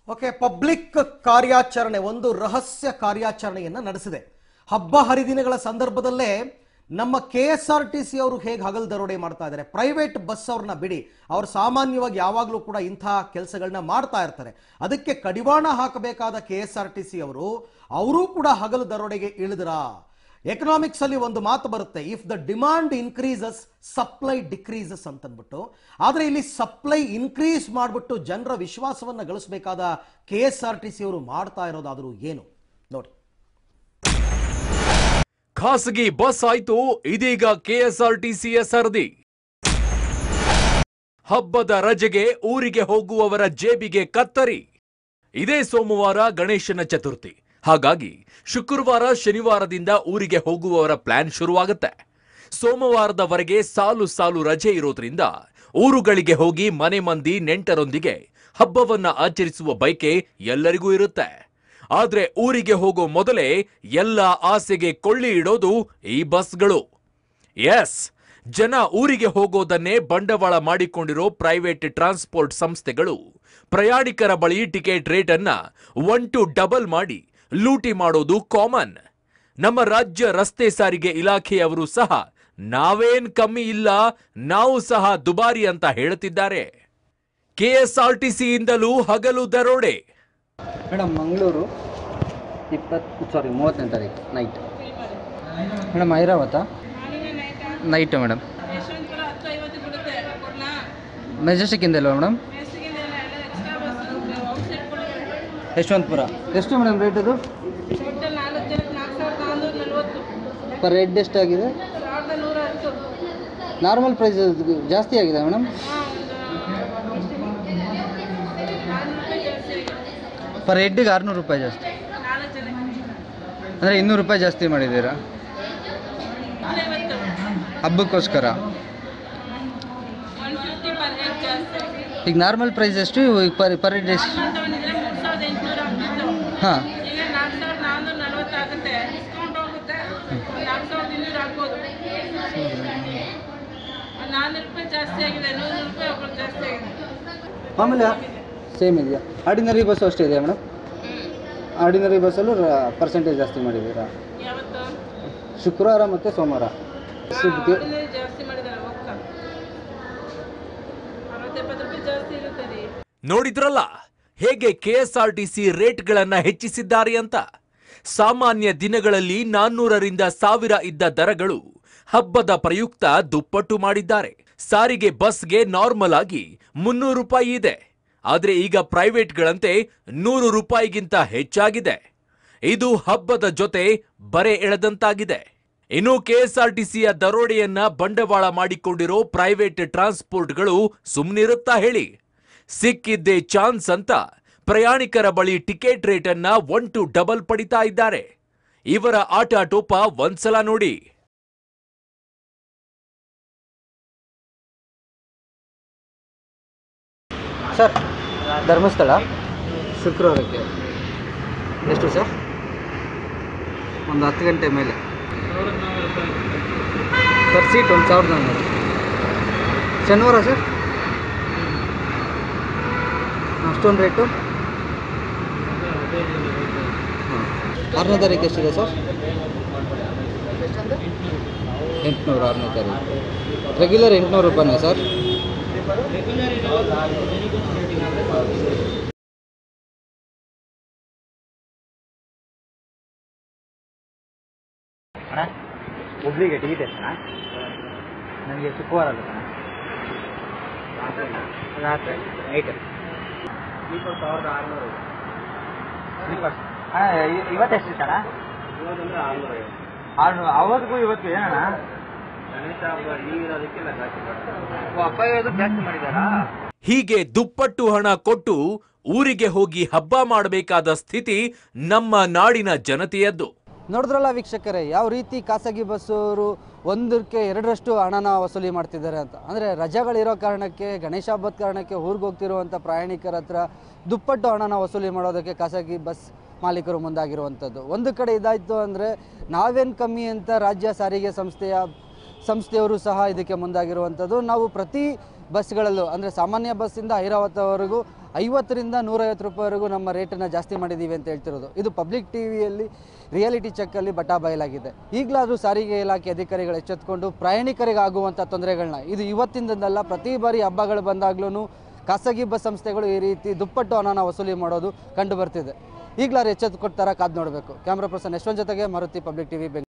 okay public ಕಾರ್ಯಾಚರಣೆ ಒಂದು ರಹಸ್ಯ ಕಾರ್ಯಾಚರಣೆಯನ್ನ ನಡೆಸಿದೆ ಹಬ್ಬ ಹರಿದಿನಗಳ ಸಂದರ್ಭದಲ್ಲೇ ನಮ್ಮ K S R T C ಅವರು ಹೇಗೆ ಹಗಲ್ ದರೋಡೆ ಮಾಡ್ತಾ ಇದ್ದಾರೆ ಪ್ರೈವೇಟ್ ಬಸ್ ಅವ್ರನ್ನ ಬಿಡಿ ಅವ್ರು ಸಾಮಾನ್ಯವಾಗಿ ಯಾವಾಗಲೂ ಕೂಡ ಇಂತಹ ಕೆಲಸಗಳನ್ನ ಮಾಡ್ತಾ ಇರ್ತಾರೆ ಅದಕ್ಕೆ ಕಡಿವಾಣ ಹಾಕಬೇಕಾದ K S R T C ಅವರು ಅವರೂ ಕೂಡ ಹಗಲು ದರೋಡೆಗೆ ಇಳಿದ್ರ ಎಕನಾಮಿಕ್ಸ್ ಅಲ್ಲಿ ಒಂದು ಮಾತು ಬರುತ್ತೆ if the demand increases supply decreases ಅಂತಂದ್ಬಿಟ್ಟು ಆದ್ರೆ ಇಲ್ಲಿ ಸಪ್ಲೈ ಇನ್ಕ್ರೀಸ್ ಮಾಡಿಬಿಟ್ಟು ಜನರ ವಿಶ್ವಾಸವನ್ನ ಗಳಿಸಬೇಕಾದ K S R T C ಅವರು ಮಾಡ್ತಾ ಇರೋದಾದರೂ ಏನು ನೋಡಿ ಖಾಸಗಿ ಬಸ್ ಆಯ್ತು ಇದೀಗ ಕೆಎಸ್ಆರ್ಟಿಸಿಯ ಸರದಿ ಹಬ್ಬದ ರಜೆಗೆ ಊರಿಗೆ ಹೋಗುವವರ ಜೇಬಿಗೆ ಕತ್ತರಿ ಇದೇ ಸೋಮವಾರ ಗಣೇಶನ ಚತುರ್ಥಿ ಹಾಗಾಗಿ ಶುಕ್ರವಾರ ಶನಿವಾರದಿಂದ ಊರಿಗೆ ಹೋಗುವವರ ಪ್ಲಾನ್ ಶುರುವಾಗುತ್ತೆ ಸೋಮವಾರದವರೆಗೆ ಸಾಲು ಸಾಲು ರಜೆ ಇರೋದ್ರಿಂದ ಊರುಗಳಿಗೆ ಹೋಗಿ ಮನೆ ಮಂದಿ ನೆಂಟರೊಂದಿಗೆ ಹಬ್ಬವನ್ನ ಆಚರಿಸುವ ಬಯಕೆ ಎಲ್ಲರಿಗೂ ಇರುತ್ತೆ ಆದ್ರೆ ಊರಿಗೆ ಹೋಗೋ ಮೊದಲೇ ಎಲ್ಲ ಆಸೆಗೆ ಕೊಳ್ಳಿ ಇಡೋದು ಈ ಬಸ್ಗಳು ಎಸ್ ಜನ ಊರಿಗೆ ಹೋಗೋದನ್ನೇ ಬಂಡವಾಳ ಮಾಡಿಕೊಂಡಿರೋ ಪ್ರೈವೇಟ್ ಟ್ರಾನ್ಸ್ಪೋರ್ಟ್ ಸಂಸ್ಥೆಗಳು ಪ್ರಯಾಣಿಕರ ಬಳಿ ಟಿಕೆಟ್ ರೇಟ್ ಅನ್ನ ಒನ್ ಟು ಡಬಲ್ ಮಾಡಿ ಲೂಟಿ ಮಾಡೋದು ಕಾಮನ್ ನಮ್ಮ ರಾಜ್ಯ ರಸ್ತೆ ಸಾರಿಗೆ ಇಲಾಖೆಯವರು ಸಹ ನಾವೇನ್ ಕಮ್ಮಿ ಇಲ್ಲ ನಾವು ಸಹ ದುಬಾರಿ ಅಂತ ಹೇಳುತ್ತಿದ್ದಾರೆ ಕೆಎಸ್ಆರ್ಟಿಸಿಯಿಂದಲೂ ಹಗಲು ದರೋಡೆ ಮೇಡಮ್ ಮಂಗಳೂರು ಇಪ್ಪತ್ತು ಸಾರಿ ಮೂವತ್ತನೇ ತಾರೀಕು night madam Airavat night madam Yeshwanthpur ಹತ್ತು ಐವತ್ತು ಬಿಡುತ್ತೆ ಕೊಡ್ಲಾ ಮೆಜೆಸ್ಟಿಕ್ಕಿಂದ ಇಲ್ವಾ ಮೇಡಮ್ ಮೆಸ್ಸಿಗೆ ಎಲ್ಲ ಎಕ್ಸ್ಟ್ರಾ ಬಸ್ ಔಟ್ಸೈಡ್ ಕೊಡಬೇಕು ಯಶವಂತಪುರ ಎಷ್ಟು ಮೇಡಮ್ ರೇಟ್ ಅದು ಟೋಟಲ್ ನಾಲ್ಕು ಜನಕ್ಕೆ ನಾಲ್ಕು ಸಾವಿರದ ನಾನ್ನೂರ ನಲ್ವತ್ತು ಪರ್ ಹೆಡ್ ಎಷ್ಟಾಗಿದೆ ಸಾವಿರದ ನೂರ ಹತ್ತು ನಾರ್ಮಲ್ ಪ್ರೈಸ್ ಜಾಸ್ತಿ ಆಗಿದೆ ಮೇಡಮ್ ಹಾಂ ಒಂದು ನಾನ್ನೂರು ರೂಪಾಯಿ ಜಾಸ್ತಿ ಆಗಿದೆ ಪರ್ ಹೆಡ್ಡಿಗೆ ಆರುನೂರು ರೂಪಾಯಿ ಜಾಸ್ತಿ ನಾಲ್ಕು ಜನಕ್ಕೆ ಅಂದರೆ ಇನ್ನೂರು ರೂಪಾಯಿ ಜಾಸ್ತಿ ಮಾಡಿದ್ದೀರಾ ನೂರೈವತ್ತು ಹಬ್ಬಕ್ಕೋಸ್ಕರ ಒನ್ ಫಿಫ್ಟಿ ಪರ್ ಹೆಡ್ ಜಾಸ್ತಿ ಈಗ ನಾರ್ಮಲ್ ಪ್ರೈಸ್ ಎಷ್ಟು ಈಗ ಪರ್ ಪರ್ ಹೆಡ್ ಎಷ್ಟು ನಾರ್ಮಲ್ ತಗೊಂಡಿದ್ರೆ ಮೂರು ಸಾವಿರದ ಎಂಟುನೂರ ಆಗ್ತಿತ್ತು ಹಾಂ ಈಗ ನಾಲ್ಕು ಸಾವಿರದ ನಾನ್ನೂರ ನಲ್ವತ್ತು ಆಗುತ್ತೆ ಡಿಸ್ಕೌಂಟ್ ಹೋಗುತ್ತೆ ಒಂದು ನಾಲ್ಕು ಸಾವಿರದ ಇನ್ನೂರು ಆಗ್ಬೋದು ಒಂದು ನಾನ್ನೂರು ರೂಪಾಯಿ ಜಾಸ್ತಿ ಆಗಿದೆ ನೂರು ರೂಪಾಯಿ ಒಬ್ಬರು ಜಾಸ್ತಿ ಆಗಿದೆ ಆಮೇಲೆ ಸೇಮ್ ಇದೆಯಾ ಆರ್ಡಿನರಿ ಬಸ್ಸು ಅಷ್ಟೇ ಇದೆಯಾ ಮೇಡಮ್ ಆರ್ಡಿನರಿ ಬಸ್ಸಲ್ಲೂ ಪರ್ಸೆಂಟೇಜ್ ಜಾಸ್ತಿ ಮಾಡಿದ್ದೀರಾ ಯಾವತ್ತು ಶುಕ್ರವಾರ ಮತ್ತು ಸೋಮವಾರ ಸುಬ್ಗೆ ಆರ್ಡಿನರಿ ಜಾಸ್ತಿ ಮಾಡಿದ್ದಾರೆ ಒಕ್ಕ ಅರವತ್ತೆಪ್ಪತ್ತು ರೂಪಾಯಿ ಜಾಸ್ತಿ ಇರುತ್ತೆ ರೀ ನೋಡಿದ್ರಲ್ಲ ಹೇಗೆ ಕೆಎಸ್ಆರ್ಟಿಸಿ ರೇಟ್ಗಳನ್ನ ಹೆಚ್ಚಿಸಿದ್ದಾರೆ ಅಂತ ಸಾಮಾನ್ಯ ದಿನಗಳಲ್ಲಿ ನಾನ್ನೂರರಿಂದ ಸಾವಿರ ಇದ್ದ ದರಗಳು ಹಬ್ಬದ ಪ್ರಯುಕ್ತ ದುಪ್ಪಟ್ಟು ಮಾಡಿದ್ದಾರೆ ಸಾರಿಗೆ ಬಸ್ಗೆ ನಾರ್ಮಲ್ ಆಗಿ ಮುನ್ನೂರು ರೂಪಾಯಿ ಇದೆ ಆದ್ರೆ ಈಗ ಪ್ರೈವೇಟ್ಗಳಂತೆ ನೂರು ರೂಪಾಯಿಗಿಂತ ಹೆಚ್ಚಾಗಿದೆ ಇದು ಹಬ್ಬದ ಜೊತೆ ಬರೆ ಎಳೆದಂತಾಗಿದೆ ಇನ್ನು ಕೆಎಸ್ಆರ್ಟಿಸಿಯ ದರೋಡೆಯನ್ನ ಬಂಡವಾಳ ಮಾಡಿಕೊಂಡಿರೋ ಪ್ರೈವೇಟ್ ಟ್ರಾನ್ಸ್ಪೋರ್ಟ್ಗಳು ಸುಮ್ನಿರುತ್ತಾ ಹೇಳಿ ಸಿಕ್ಕಿದ್ದೇ ಚಾನ್ಸ್ ಅಂತ ಪ್ರಯಾಣಿಕರ ಬಳಿ ಟಿಕೆಟ್ ರೇಟ್ ಅನ್ನ ಒನ್ ಟು ಡಬಲ್ ಪಡಿತಾ ಇದ್ದಾರೆ ಇವರ ಆಟ ಟೋಪ ಒಂದ್ಸಲ ನೋಡಿ ಸರ್ ಧರ್ಮಸ್ಥಳ ಶುಕ್ರವಾರಕ್ಕೆ ಎಷ್ಟು ಸರ್ ಒಂದು ಹತ್ತು ಗಂಟೆ ಮೇಲೆ ಪರ್ ಸೀಟ್ ಒಂದು ಸಾವಿರದ ನಾನ್ನೂರು ಶನಿವಾರ ಸರ್ ಅಷ್ಟೊಂದು ರೇಟು ಹಾಂ ಆರನೇ ತಾರೀಕು ಎಷ್ಟಿದೆ ಸರ್ ಎಂಟುನೂರು ಆರನೇ ತಾರೀಕು ರೆಗ್ಯುಲರ್ ಎಂಟುನೂರು ರೂಪಾಯಿನೇ ಸರ್ ಅಣ್ಣ ಒಬ್ರಿಗೆ ಟಿಕೆಟ್ ಎಷ್ಟು ಅಣ್ಣ ನನಗೆ ಶುಕ್ರವಾರ ಅಲ್ಲ ರಾತ್ರಿ ನೈಟ್ ಇಪ್ಪತ್ತು ಸಾವಿರದ ಆರುನೂರು ಇವತ್ತೆಷ್ಟು ಅಣ್ಣ ಆರುನೂರು ಅವತ್ತಿಗೂ ಇವತ್ತು ಏನಣ್ಣ ಓ, ಅಪ್ಪ ಇವತ್ತು ಜಾಸ್ತಿ ಮಾಡಿದಾರಾ ಹೀಗೆ ದುಪ್ಪಟ್ಟು ಹಣ ಕೊಟ್ಟು ಊರಿಗೆ ಹೋಗಿ ಹಬ್ಬ ಮಾಡಬೇಕಾದ ಸ್ಥಿತಿ ನಮ್ಮ ನಾಡಿನ ಜನತೆಯದ್ದು ನೋಡಿದ್ರಲ್ಲ ವೀಕ್ಷಕರೇ ಯಾವ ರೀತಿ ಖಾಸಗಿ ಬಸ್ಸವರು ಒಂದಕ್ಕೆ ಎರಡರಷ್ಟು ಹಣನ ವಸೂಲಿ ಮಾಡ್ತಿದ್ದಾರೆ ಅಂತ ಅಂದರೆ ರಜೆಗಳಿರೋ ಕಾರಣಕ್ಕೆ ಗಣೇಶ ಹಬ್ಬದ ಕಾರಣಕ್ಕೆ ಊರಿಗೆ ಹೋಗ್ತಿರುವಂಥ ಪ್ರಯಾಣಿಕರ ಹತ್ರ ದುಪ್ಪಟ್ಟು ಹಣನ ವಸೂಲಿ ಮಾಡೋದಕ್ಕೆ ಖಾಸಗಿ ಬಸ್ ಮಾಲೀಕರು ಮುಂದಾಗಿರುವಂಥದ್ದು ಒಂದು ಕಡೆ ಇದಾಯಿತು ಅಂದರೆ ನಾವೇನು ಕಮ್ಮಿ ಅಂತ ರಾಜ್ಯ ಸಾರಿಗೆ ಸಂಸ್ಥೆಯ ಸಂಸ್ಥೆಯವರು ಸಹ ಇದಕ್ಕೆ ಮುಂದಾಗಿರುವಂಥದ್ದು ನಾವು ಪ್ರತಿ ಬಸ್ಗಳಲ್ಲೂ ಅಂದರೆ ಸಾಮಾನ್ಯ ಬಸ್ಸಿಂದ ಐರಾವತವರೆಗೂ ಐವತ್ತರಿಂದ ನೂರೈವತ್ತು ರೂಪಾಯಿವರೆಗೂ ನಮ್ಮ ರೇಟನ್ನು ಜಾಸ್ತಿ ಮಾಡಿದ್ದೀವಿ ಅಂತ ಹೇಳ್ತಿರೋದು ಇದು ಪಬ್ಲಿಕ್ ಟಿ ವಿಯಲ್ಲಿ ರಿಯಾಲಿಟಿ ಚೆಕ್ಕಲ್ಲಿ ಬಟಾ ಬಯಲಾಗಿದೆ ಈಗಲಾದರೂ ಸಾರಿಗೆ ಇಲಾಖೆ ಅಧಿಕಾರಿಗಳು ಎಚ್ಚೆತ್ತುಕೊಂಡು ಪ್ರಯಾಣಿಕರಿಗೆ ಆಗುವಂಥ ತೊಂದರೆಗಳನ್ನ ಇದು ಇವತ್ತಿಂದಲ್ಲ ಪ್ರತಿ ಬಾರಿ ಹಬ್ಬಗಳು ಬಂದಾಗ್ಲೂ ಖಾಸಗಿ ಬಸ್ ಸಂಸ್ಥೆಗಳು ಈ ರೀತಿ ದುಪ್ಪಟ್ಟು ಹಣನ ವಸೂಲಿ ಮಾಡೋದು ಕಂಡು ಬರ್ತಿದೆ ಈಗಲಾರು ಎಚ್ಚೆತ್ತು ಕೊಡ್ತಾರ ಕಾದು ನೋಡಬೇಕು ಕ್ಯಾಮ್ರಾ ಪರ್ಸನ್ ಯಶವಂತ್ ಜೊತೆಗೆ ಮಾರುತಿ ಪಬ್ಲಿಕ್ ಟಿವಿ ಬೆಂಗಳೂರು